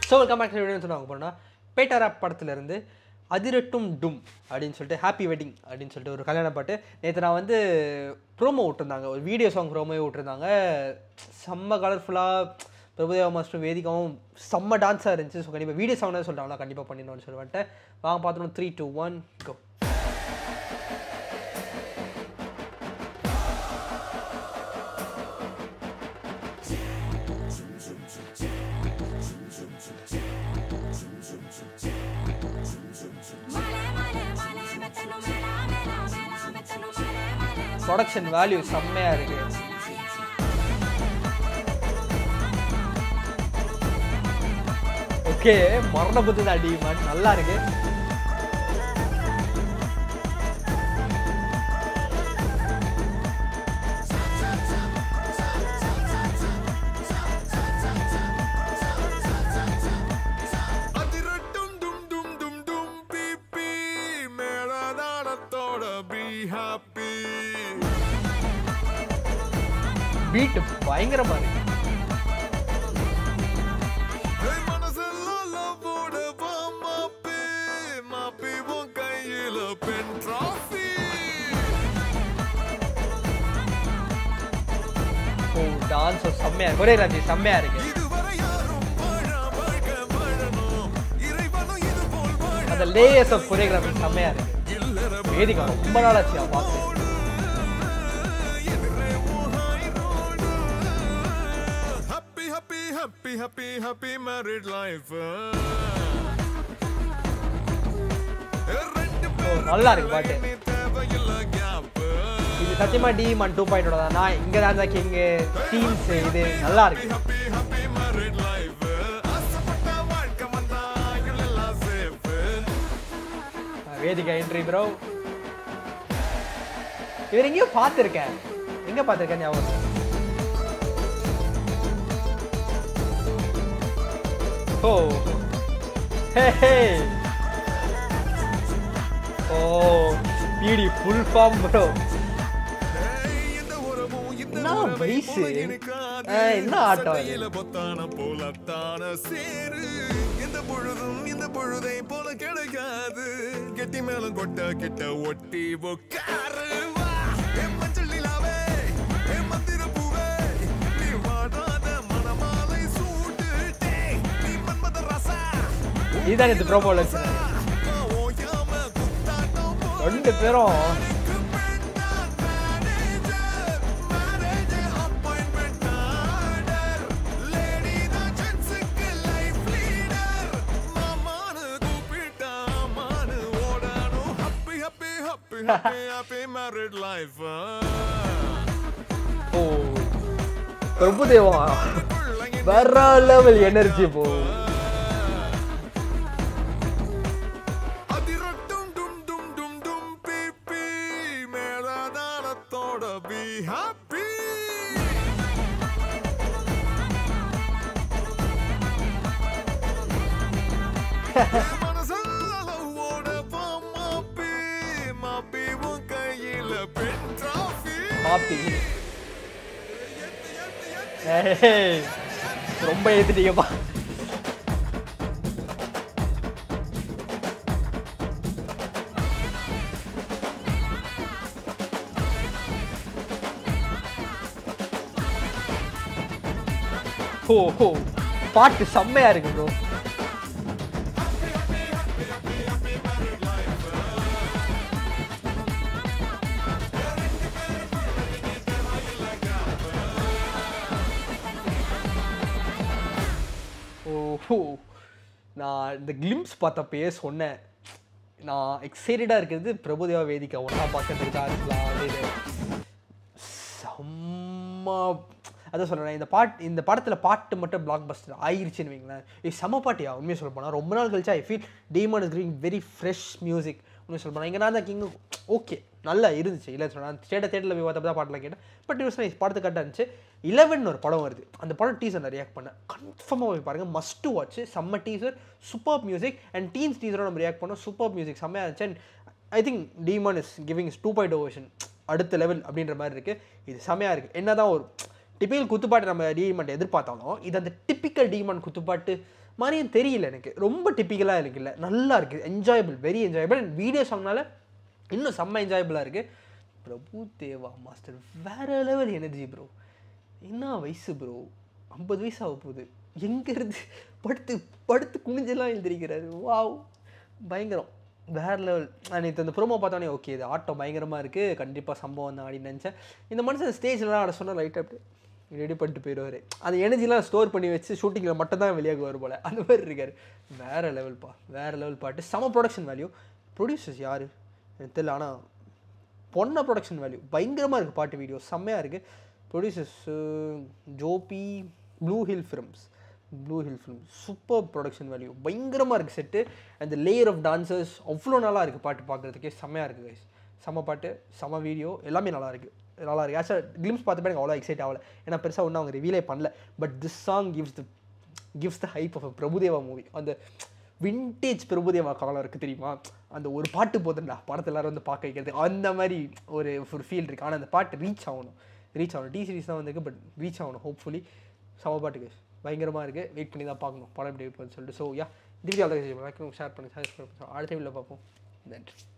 So welcome back வீடியோன்னு சொன்னாங்க போனால் பேட்டாரா படத்துலேருந்து அதிரட்டும் டும் அப்படின்னு சொல்லிட்டு ஹாப்பி வெட்டிங் அப்படின்னு சொல்லிட்டு ஒரு கல்யாண பாட்டு நேற்று நான் வந்து ப்ரோமோ விட்டுருந்தாங்க ஒரு வீடியோ சாங் ப்ரோமோ விட்டுருந்தாங்க செம்ம கலர்ஃபுல்லாக பிரபுதேவா மாஸ்டர் வேதிகாவும் செம்ம டான்ஸாக இருந்துச்சு ஸோ கண்டிப்பாக வீடியோ சாங் தான் சொல்லிட்டாங்களா கண்டிப்பாக பண்ணிடணும்னு சொல்லி வந்துட்டேன் வாங்க பார்த்துணும் three two one go production value செம்மையாக இருக்கு ஓகே மரண புத்து தான் டிமாண்ட் நல்லா இருக்கு அதிரட்டும் டும் டும் டும் டும் பிபி மேளதாளத்தோட பி ஹாப்பி பீட் பயங்கரமா இருக்கு மனசெல்லாம் லவ்வோட வா மாப்பி மாப்பி உன் கையில பென் டிராஃபி ஓ டான்ஸ் செம்மையா இருக்கு ஒரே ராஜி செம்மையா இருக்கு இதுவரை யாரும் வாழ வாழ்க்கை வாழணும் இறைவனும் இது போல் வாழ அந்த லேயர்ஸ் ஆஃப் கொரியோகிராஃபி செம்மையா இருக்கு இல்லற வேதிகா ரொம்ப நாள் ஆச்சு நான் பார்த்து எதிரே ஊஹாய் road happy happy happy happy happy married life ரெண்டு ஓ நல்லா இருக்கு பாட்டு நீ தேவையில்ல கேப் இது சத்தியமா டி மன் டூ பாயிண்டோட தான் நான் இங்க தான் தான் கிங் டீம்ஸ் இது நல்லா இருக்கு ஹாப்பி ஹாப்பி மேரிட் லைஃப் ஆசைப்பட்ட வாழ்க்கை வந்தா எல்லாம் சேஃப் வேதிகா என்ட்ரி ப்ரோ இவர் எங்கேயோ பார்த்துருக்கேன் எங்க பார்த்துருக்கேன் ஞாபகம் இல்ல. ஓ ஹே ஹே ஓ பிடி ஃபுல் ஃபார்ம் ப்ரோ இந்த உறவும் இந்த என்ன உறவை வயசு? போல எனக்காது. ஆ, என்ன ஆட்டம் இது? சட்டையில பொத்தான போலத்தான சேரு இந்த பொழுதும் இந்த பொழுதை போல கிடைக்காது கெட்டி மேலும் கொட்ட கிட்ட ஒட்டி உக்காரு வா. என் மஞ்சள் நிலாவே, என் மந்திர பூவே, நீ வாடாத மணமாலை சூடு. டேய், நீ மன்மத ராசா. இதுதான் இந்த ப்ரோமோல ஓயாம குத்தாட்டம் போல ரெண்டு பேரும் ஓ பிரபுதேவா வேற லெவல் எனர்ஜி போ அதிரட்டும் டும் டும் டும் டும் பிபி மேலதாளத்தோட பி ஹாப்பி மனசல்லவோட மாப்பி மாப்பி உன் கையில பென் டிராஃபி காப்பி ஏய், ரொம்ப ஏத்துட்டீங்கப்பா ஓ ஓ பாட்டு செம்மையா இருக்கு ப்ரோ ஓஹோ நான் இந்த கிளிம்ஸ் பார்த்தப்பயே சொன்னேன் நான் எக்ஸைட்டடாக இருக்கிறது பிரபுதேவா வேதிக்கா ஒன்றா பார்க்கறதுக்கு தான் இருக்கலாம் அப்படின்னு செம்ம அதான் சொல்கிறேன் இந்த பாட் இந்த படத்தில் பாட்டு மட்டும் பிளாக் பஸ்டர் ஆயிருச்சுன்னு வைங்களேன் இது செம்ம பாட்டியா உண்மையை சொல்ல போனால் ரொம்ப நாள் கழிச்சு ஐ ஃபீல் டீமன் இஸ் கிரீங் வெரி ஃப்ரெஷ் மியூசிக் உண்மையை சொல்ல போனால் இங்கே நான் தான் கிங் ஓகே நல்லா இருந்துச்சு இல்லை சொன்னேன் தேட்டர் தேட்டரில் போய் பார்த்தப்ப தான் பாட்டில் கேட்டேன் பட் யூஸ் நைஸ் படத்து கரெக்டாக இருந்துச்சு இலவன் ஒரு படம் வருது அந்த படம் டீசர் நான் ரியாக்ட் பண்ணேன் கன்ஃபார்மாக போய் பாருங்கள் மஸ்ட் டு வாட்ச் செம்ம டீசர் சூப்பர் மியூசிக் அண்ட் டீன்ஸ் டீசரோட நம்ம ரியாக்ட் பண்ணோம் சூப்பர் மியூசிக் செம்மையாக இருந்துச்சு and I think D Imman is giving two point o version அடுத்த லெவல் அப்படின்ற மாதிரி இருக்குது இது செமையாக இருக்குது என்ன தான் ஒரு டிப்பிக்கல் குத்துப்பாட்டு நம்ம டீமன் எதிர்பார்த்தாலும் இது அந்த டிப்பிக்கல் டீமன் குத்துப்பாட்டு மாதிரியும் தெரியல எனக்கு ரொம்ப டிப்பிக்கலாக இருக்குல்ல நல்லா இருக்குது enjoyable very enjoyable and video சாங்னால இன்னும் செம்ம என்ஜாயபிளாக இருக்குது பிரபு தேவா மாஸ்டர் வேற லெவல் எனர்ஜி ப்ரோ என்ன வயசு ப்ரோ ஐம்பது வயசு ஆக போகுது எங்கேருந்து படுத்து படுத்து குனிஞ்செல்லாம் எழுந்திருக்கிறாரு வாவ் பயங்கரம் வேற லெவல் நேற்று அந்த ப்ரோமோ பார்த்தோன்னே ஓகே இது ஆட்டம் பயங்கரமாக இருக்குது கண்டிப்பாக சம்பவம் தான் அப்படின்னு நினச்சேன் இந்த மனுஷன் ஸ்டேஜ்லாம் ஆட சொன்னால் லைட்டாக அப்படியே ரெடி பண்ணிட்டு போயிடுவார் அந்த எனர்ஜிலாம் ஸ்டோர் பண்ணி வச்சு ஷூட்டிங்கில் மட்டும் தான் வெளியாகுவார் போல் அந்த மாதிரி இருக்கார் வேறு லெவல்ப்பா வேறு லெவல் பாட்டு செம ப்ரொடக்ஷன் வேல்யூ ப்ரொடியூசர்ஸ் யார் எனக்கு தெரியல ஆனால் பொண்ண ப்ரொடக்ஷன் வேல்யூ பயங்கரமாக இருக்குது பாட்டு வீடியோ செம்மையாக இருக்குது producers Joby blue hill films blue hill film super production value பயங்கரமாக இருக்குது செட்டு அந்த லேயர் ஆஃப் டான்சர்ஸ் அவ்வளோ நல்லா இருக்குது பாட்டு பார்க்குறதுக்கே செம்மையாக இருக்குது கைஸ் செம்ம பாட்டு செம்ம வீடியோ எல்லாமே நல்லா இருக்குது நல்லா இருக்குது ஆக்சுவலாக கிளிம்ஸ் பார்த்தப்ப எனக்கு அவ்வளோ எக்ஸைட் ஆகல ஏன்னா பெருசாக ஒன்றும் அவங்க ரிவீலே பண்ணல but this song gives the gives the hype of a Prabhudeva movie அந்த விண்டேஜ் பிரபுதேவா காலம் இருக்குது தெரியுமா அந்த ஒரு பாட்டு போதுண்டா படத்தை எல்லாரும் வந்து பார்க்க வைக்கிறது அந்த மாதிரி ஒரு ஒரு ஃபீல் இருக்குது ஆனால் அந்த பாட்டு ரீச் ஆகணும் ரீச் ஆகணும் டி சீரிஸ் தான் வந்திருக்கு பட் ரீச் ஆகணும் ஹோப்ஃபுல்லி சம பாட்டுக்கு பயங்கரமாக இருக்குது வெயிட் பண்ணி தான் பார்க்கணும் படம் எப்படி இருக்குன்னு சொல்லிட்டு ஸோ யா திருப்பி அதை ஷேர் பண்ணி ஷேர் பண்ணி அடுத்த வீடியோவில் பார்ப்போம் நன்றி